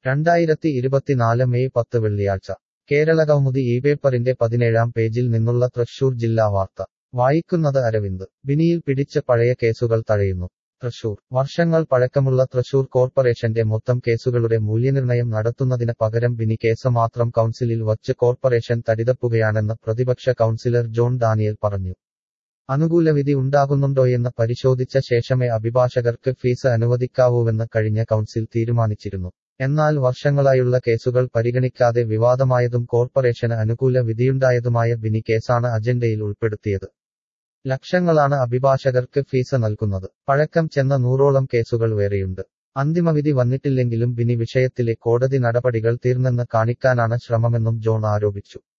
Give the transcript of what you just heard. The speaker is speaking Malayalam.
രണ്ടായിരത്തി ഇരുപത്തിനാല് മെയ് പത്ത് വെള്ളിയാഴ്ച കേരള കൗമുദി ഈ പേപ്പറിന്റെ പതിനേഴാം പേജിൽ നിന്നുള്ള തൃശൂർ ജില്ലാ വാർത്ത വായിക്കുന്നത് അരവിന്ദ് ബിനിയിൽ പിടിച്ച പഴയ കേസുകൾ തഴയുന്നു തൃശൂർ വർഷങ്ങൾ പഴക്കമുള്ള തൃശൂർ കോർപ്പറേഷന്റെ മൊത്തം കേസുകളുടെ മൂല്യനിർണയം നടത്തുന്നതിന് പകരം ബിനി കേസ് മാത്രം കൗൺസിലിൽ വച്ച് കോർപ്പറേഷൻ തടിതപ്പുകയാണെന്ന് പ്രതിപക്ഷ കൗൺസിലർ ജോൺ ഡാനിയൽ പറഞ്ഞു അനുകൂല വിധി ഉണ്ടാകുന്നുണ്ടോയെന്ന് പരിശോധിച്ച ശേഷമേ അഭിഭാഷകർക്ക് ഫീസ് അനുവദിക്കാവൂവെന്ന് കഴിഞ്ഞ കൗൺസിൽ തീരുമാനിച്ചിരുന്നു എന്നാൽ വർഷങ്ങളായുള്ള കേസുകൾ പരിഗണിക്കാതെ വിവാദമായതും കോർപ്പറേഷന് അനുകൂല വിധിയുണ്ടായതുമായ ബിനി കേസാണ് അജണ്ടയിൽ ഉൾപ്പെടുത്തിയത് ലക്ഷങ്ങളാണ് അഭിഭാഷകർക്ക് ഫീസ് നൽകുന്നത് പഴക്കം ചെന്ന നൂറോളം കേസുകൾ വേറെയുണ്ട് അന്തിമവിധി വന്നിട്ടില്ലെങ്കിലും ബിനി വിഷയത്തിലെ കോടതി നടപടികൾ തീർന്നെന്ന് കാണിക്കാനാണ് ശ്രമമെന്നും ജോൺ ആരോപിച്ചു